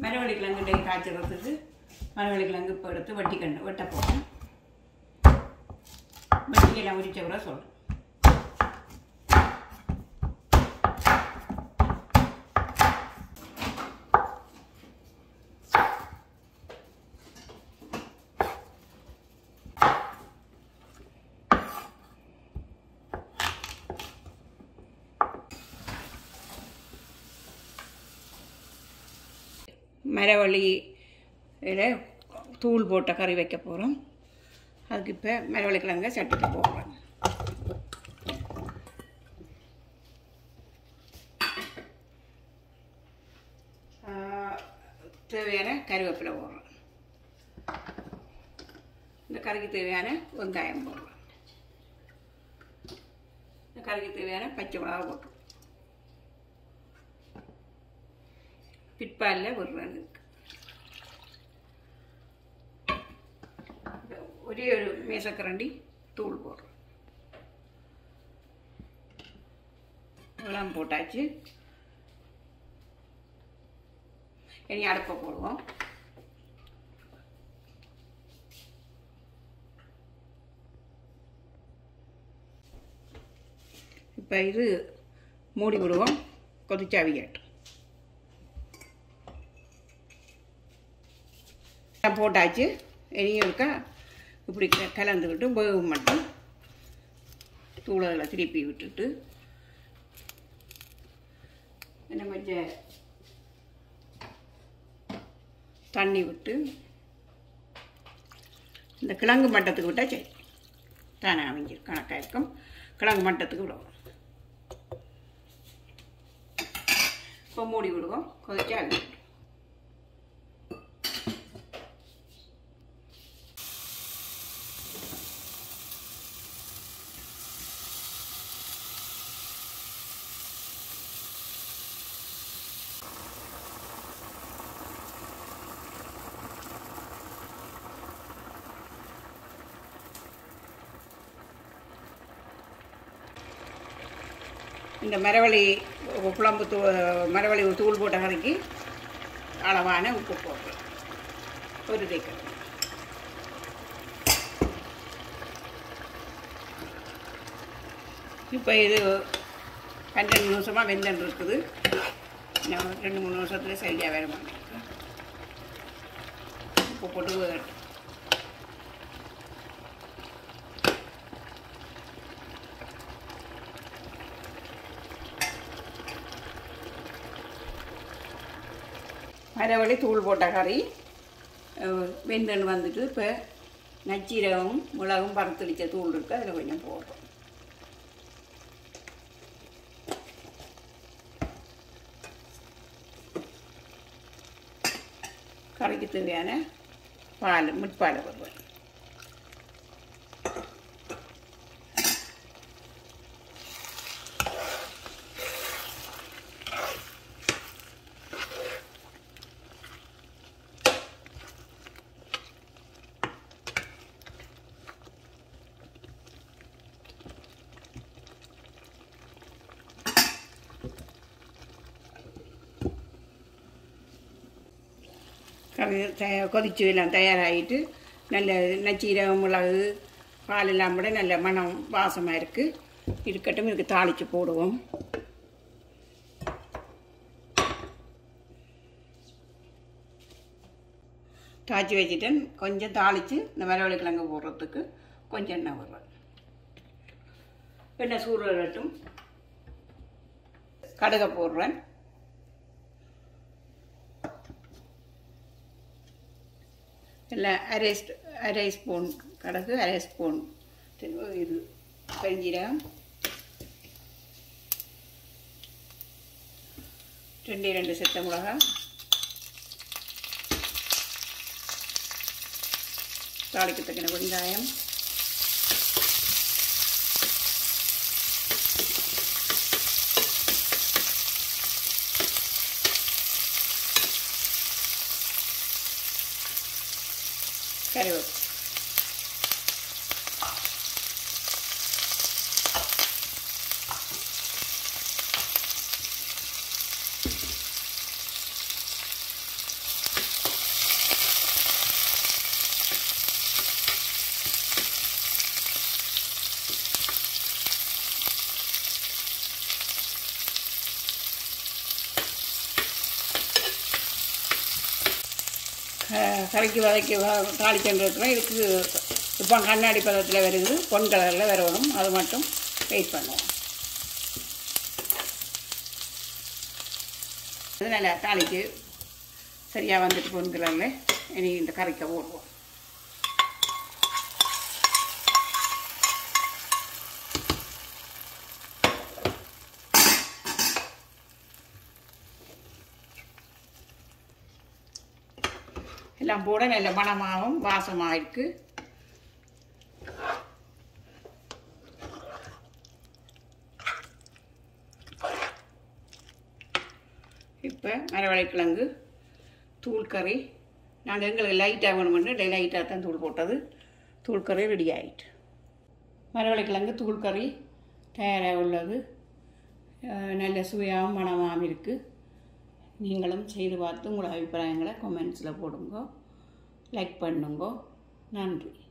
மரவள்ளி கிழங்கு காய்ச்சறதுக்கு மரவள்ளி கிழங்கு இப்போ எடுத்து வெட்டி கண்டு வெட்ட போகிறோம் வெட்டியெல்லாம் உரிச்ச கூட சொல்கிறேன் மரவள்ளி இதில் தூள் போட்ட கறி வைக்க போகிறோம் அதுக்கு இப்போ மரவள்ளி கிழங்க சட்டிக்கு போடுறோம் ஆஹ், தேவையான கருவேப்பிலை போடுறோம் இந்த கறிக்கு தேவையான வெங்காயம் போடுறோம் இந்த கறிக்கு தேவையான பச்சை மிளகா போட்டுருவோம் பிற்பாலில் விடுறேன் இதுக்கு. ஒரே ஒரு மேசக்கரண்டி தூள் போடுறோம் இதெல்லாம் போட்டாச்சு இனி அடுப்பை போடுவோம் இப்போ இது மூடி விடுவோம் கொதிச்சாவியாட்டும் போட்டாச்சு இனியும் இருக்கா இப்படி க- கலந்துக்கிட்டு வேகும் மட்டும் தூளதில் திருப்பி விட்டுட்டு இன்னும் கொஞ்சம் தண்ணி விட்டு இந்த கிழங்கு மட்டத்துக்கு விட்டால் சரி தானே அமைஞ்சிரும் கணக்காக இருக்கும் கிழங்கு மட்டத்துக்கு விடுவோம் இப்போ மூடி விடுவோம் கொதிச்சு அவிட்டு இந்த மரவள்ளி குழம்பு தூ மரவள்ளி தூள் போட்ட கறிக்கு அளவான உப்பு போடுறோம் ஒரு தேக்கம் இப்போ இது பன்னெண்டு நிமிஷமாக வெந்தன் இருக்குது இன்னும் ரெண்டு மூணு நிமிஷத்துல சரியாக வேற மாட்டேங்குது உப்பு போட்டு வேகட்டும். மரவள்ளி தூள் போட்ட கறி அஹ், வெந்தன் வந்துட்டு இப்போ நச்சீரகமும் மிளகும் பருத்தளிச்ச தூள் இருக்குது அதில் கொஞ்சம் போடுறோம் கறிக்கு தேவையான பால் முட்பாலை வருவேன் கறி தய கொதிச்சு எல்லாம் தயாராகிட்டு நல்ல நச்சீரகம் மிளகு பால் எல்லாம் கூட நல்ல மனம் வாசமாக இருக்குது இருக்கட்டும் இதுக்கு தாளித்து போடுவோம் தாச்சி வச்சுட்டேன் கொஞ்சம் தாளித்து இந்த மரவள்ளி கிழங்கு போடுறதுக்கு கொஞ்சம் எண்ணெய் விடுறேன் எண்ணெய் சூடு வரட்டும் கடுகை போடுறேன் இல்லை அரை ஸ்பூ- அரை ஸ்பூன் கடுகு அரை ஸ்பூன் தெ- இது பெருஞ்சீரகம் ரெண்டே ரெண்டு செத்த மிளகா தாளிக்கு தக்கின வெங்காயம் கறிவேப்பிலை அஹ், கறிக்கு வதக்கி வ- தாளிச்சுட்டு இருக்கிறோம் இதுக்கு இப்போ கண்ணாடி பதத்தில் வருது பொன் கலரில் வரணும் அது மட்டும் வெயிட் பண்ணுவோம் இது நல்லா தாளிக்கு சரியாக வந்துட்டு பொன் கலரில் இனி இந்த கறிக்க போடுவோம் எல்லாம் போட நல்ல மணமாகவும் வாசமாக இருக்கு இப்போ மரவள்ளிக்கிழங்கு தூள் கறி நாங்கள் எங்களுக்கு லைட்டாக வேணுமென்று லைட்டாக தான் தூள் போட்டது தூள் கறி ரெடி ஆயிட்டு மரவள்ளிக்கிழங்கு தூள் கறி தயாராக உள்ளது அஹ் நல்ல சுவையாகவும் மணமாகவும் இருக்குது நீங்களும் செய்து பார்த்து உங்களோட அபிப்பிராயங்களை கமெண்ட்ஸில் போடுங்க லைக் பண்ணுங்க நன்றி